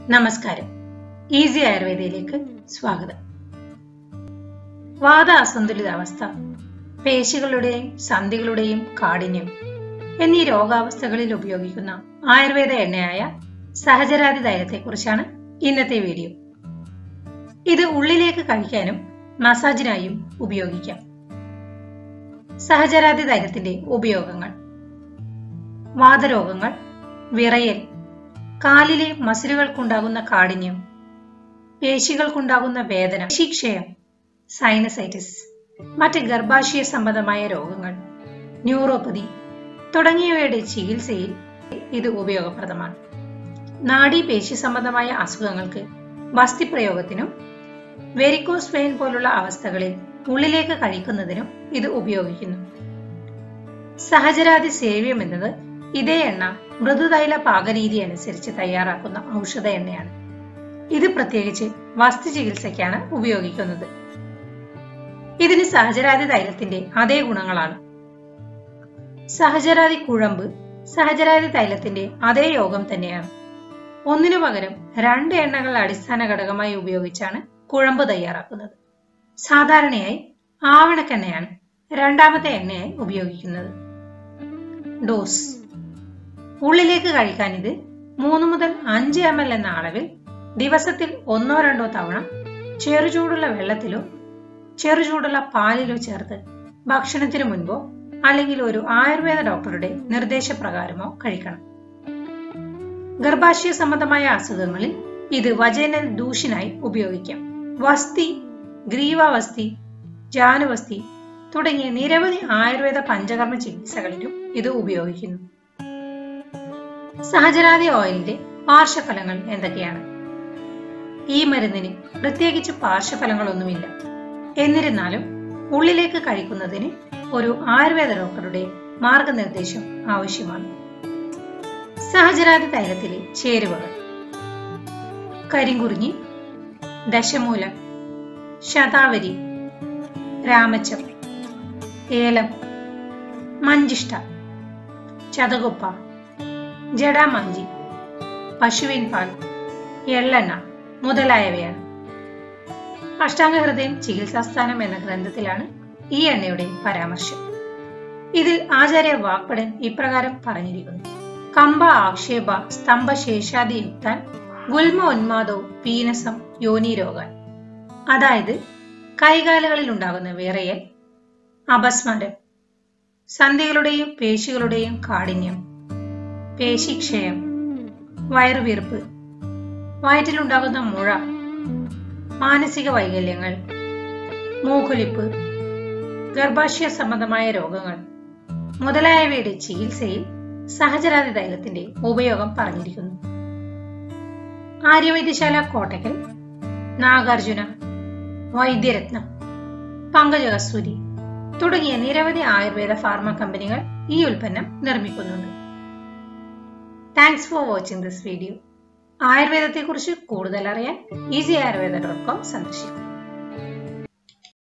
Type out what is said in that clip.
നമസ്കാരം ഈസി ആയുർവേദയിലേക്ക് സ്വാഗതം വാദ അസന്തുലിതാവസ്ഥ പേശികളുടെയും സന്ധികളുടെയും കാഠിന്യം എന്നീ രോഗാവസ്ഥകളിൽ ഉപയോഗിക്കുന്ന ആയുർവേദ എണ്ണയായ സഹചരാതി തൈലത്തെക്കുറിച്ചാണ് ഇന്നത്തെ വീഡിയോ ഇത് ഉള്ളിലേക്ക് കഴിക്കാനും മസാജിനായും ഉപയോഗിക്കാം സഹചരാതി തൈലത്തിന്റെ ഉപയോഗങ്ങൾ വാതരോഗങ്ങൾ വിറയൽ കാലിലെ മസിലുകൾക്കുണ്ടാകുന്ന കാഠിന്യം പേശികൾക്കുണ്ടാകുന്ന വേദന പേശിക്ഷയം സൈനസൈറ്റിസ് മറ്റ് ഗർഭാശയ സംബന്ധമായ രോഗങ്ങൾ ന്യൂറോപ്പതി തുടങ്ങിയവയുടെ ചികിത്സയിൽ ഇത് ഉപയോഗപ്രദമാണ് നാഡീ പേശി സംബന്ധമായ അസുഖങ്ങൾക്ക് വസ്തിപ്രയോഗത്തിനും വെരിക്കോസ് വെയിൻ പോലുള്ള അവസ്ഥകളിൽ ഉള്ളിലേക്ക് കഴിക്കുന്നതിനും ഇത് ഉപയോഗിക്കുന്നു സഹചരാതി സേവ്യം എന്നത് ഇതേ എണ്ണ മൃദുതൈല പാകരീതി അനുസരിച്ച് തയ്യാറാക്കുന്ന ഔഷധ എണ്ണയാണ് ഇത് പ്രത്യേകിച്ച് വസ്തു ചികിത്സയ്ക്കാണ് ഉപയോഗിക്കുന്നത് ഇതിന് സഹചരാതി തൈലത്തിന്റെ അതേ ഗുണങ്ങളാണ് സഹചരാതി കുഴമ്പ് സഹചരാതി തൈലത്തിന്റെ അതേ യോഗം തന്നെയാണ് ഒന്നിനു പകരം രണ്ട് എണ്ണകൾ അടിസ്ഥാന ഘടകമായി ഉപയോഗിച്ചാണ് കുഴമ്പ് തയ്യാറാക്കുന്നത് സാധാരണയായി ആവണക്കെണ്ണയാണ് രണ്ടാമത്തെ എണ്ണയായി ഉപയോഗിക്കുന്നത് ഡോസ് ഉള്ളിലേക്ക് കഴിക്കാൻ ഇത് മൂന്ന് മുതൽ അഞ്ച് എം എൽ എന്ന അളവിൽ ദിവസത്തിൽ ഒന്നോ രണ്ടോ തവണ ചെറുചൂടുള്ള വെള്ളത്തിലോ ചെറുചൂടുള്ള പാലിലോ ചേർത്ത് ഭക്ഷണത്തിന് മുൻപോ അല്ലെങ്കിൽ ഒരു ആയുർവേദ ഡോക്ടറുടെ നിർദ്ദേശപ്രകാരമോ കഴിക്കണം ഗർഭാശയ സംബന്ധമായ അസുഖങ്ങളിൽ ഇത് വജനൽ ദൂഷിനായി ഉപയോഗിക്കാം വസ്തി ഗ്രീവാവസ്തി ജാനുവസ്തി തുടങ്ങിയ നിരവധി ആയുർവേദ പഞ്ചകർമ്മ ചികിത്സകളിലും ഇത് ഉപയോഗിക്കുന്നു സഹജരാതി ഓയിലിന്റെ പാർശ്വഫലങ്ങൾ എന്തൊക്കെയാണ് ഈ മരുന്നിന് പ്രത്യേകിച്ച് പാർശ്വഫലങ്ങളൊന്നുമില്ല എന്നിരുന്നാലും ഉള്ളിലേക്ക് കഴിക്കുന്നതിന് ഒരു ആയുർവേദ ഡോക്ടറുടെ മാർഗനിർദ്ദേശം ആവശ്യമാണ് സഹജരാതി തൈലത്തിലെ ചേരുവകൾ കരിങ്കുറിഞ്ഞി ദശമൂലം ശതാവരി രാമച്ചം ഏലം മഞ്ചിഷ്ട ചതകുപ്പ ജഡാമാഞ്ചി പശുവിൻ പാൽ എള്ളെണ്ണ മുതലായവയാണ് അഷ്ടാംഗ ഹൃദയം ചികിത്സാസ്ഥാനം എന്ന ഗ്രന്ഥത്തിലാണ് ഈ എണ്ണയുടെ പരാമർശം ഇതിൽ ആചാര്യ വാക്പടൻ ഇപ്രകാരം പറഞ്ഞിരിക്കുന്നു കമ്പ ആക്ഷേപ സ്തംഭ ശേഷാദിയുക്താൻ ഗുൽമ ഉന്മാദോ പീനസം യോനിരോഗാൻ അതായത് കൈകാലുകളിൽ ഉണ്ടാകുന്ന വിറയൽ അപസ്മരം സന്ധികളുടെയും പേശികളുടെയും കാഠിന്യം പേശിക്ഷയം വയറുവീർപ്പ് വയറ്റിലുണ്ടാകുന്ന മുഴ മാനസിക വൈകല്യങ്ങൾ മൂക്കൊലിപ്പ് ഗർഭാശയ സംബന്ധമായ രോഗങ്ങൾ മുതലായവയുടെ ചികിത്സയിൽ സഹചരാതി തൈലത്തിന്റെ ഉപയോഗം പറഞ്ഞിരിക്കുന്നു ആര്യവൈദ്യശാല കോട്ടക്കൽ നാഗാർജുന വൈദ്യരത്നം പങ്കജകസ്തൂരി തുടങ്ങിയ നിരവധി ആയുർവേദ ഫാർമ കമ്പനികൾ ഈ ഉൽപ്പന്നം നിർമ്മിക്കുന്നുണ്ട് thanks for watching this video ആയുർവേദത്തെക്കുറിച്ച് കൂടുതൽ അറിയാൻ ഈസി ആയുർവേദ ഡോട്ട് കോം സന്ദർശിക്കും